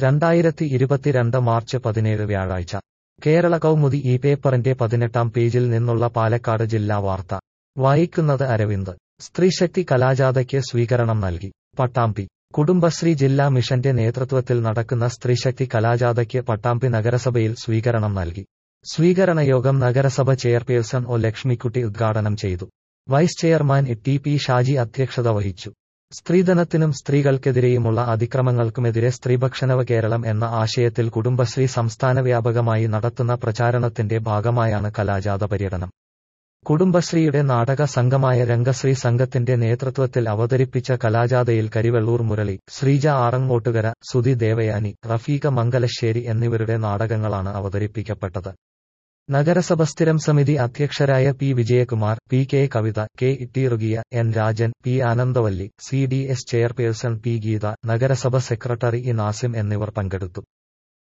രണ്ടായിരത്തി ഇരുപത്തിരണ്ട് മാർച്ച് പതിനേഴ് വ്യാഴാഴ്ച കേരള കൗമുദി ഈ പേപ്പറിന്റെ പതിനെട്ടാം പേജിൽ നിന്നുള്ള പാലക്കാട് ജില്ലാ വാർത്ത വായിക്കുന്നത് അരവിന്ദ് സ്ത്രീശക്തി കലാജാഥയ്ക്ക് സ്വീകരണം നൽകി പട്ടാമ്പി കുടുംബശ്രീ ജില്ലാ മിഷന്റെ നേതൃത്വത്തിൽ നടക്കുന്ന സ്ത്രീശക്തി കലാജാഥയ്ക്ക് പട്ടാമ്പി നഗരസഭയിൽ സ്വീകരണം നൽകി സ്വീകരണ യോഗം നഗരസഭ ചെയർപേഴ്സൺ ഒ ലക്ഷ്മിക്കുട്ടി ഉദ്ഘാടനം ചെയ്തു vice chairman T P Shaji അധ്യക്ഷത വഹിച്ചു സ്ത്രീധനത്തിനും സ്ത്രീകൾക്കെതിരെയുമുള്ള അതിക്രമങ്ങൾക്കുമെതിരെ സ്ത്രീഭക്ഷണവ കേരളം എന്ന ആശയത്തിൽ കുടുംബശ്രീ സംസ്ഥാന വ്യാപകമായി നടത്തുന്ന പ്രചാരണത്തിന്റെ ഭാഗമായാണ് കലാജാഥ പര്യടനം കുടുംബശ്രീയുടെ നാടക സംഘമായ രംഗശ്രീ സംഘത്തിന്റെ നേതൃത്വത്തിൽ അവതരിപ്പിച്ച കലാജാഥയിൽ കരിവെള്ളൂർ മുരളി ശ്രീജ ആറങ്ങോട്ടുകര സുധി ദേവയാനി റഫീഖ മംഗലശ്ശേരി എന്നിവരുടെ നാടകങ്ങളാണ് അവതരിപ്പിക്കപ്പെട്ടത് നഗരസഭ സ്ഥിരം സമിതി അധ്യക്ഷരായ P Vijayakumar P K Kavitha K T Rugiya N Rajan P Anandavalli C D S chairperson P Geetha നഗരസഭ സെക്രട്ടറി ഇ നാസിം എന്നിവർ പങ്കെടുത്തു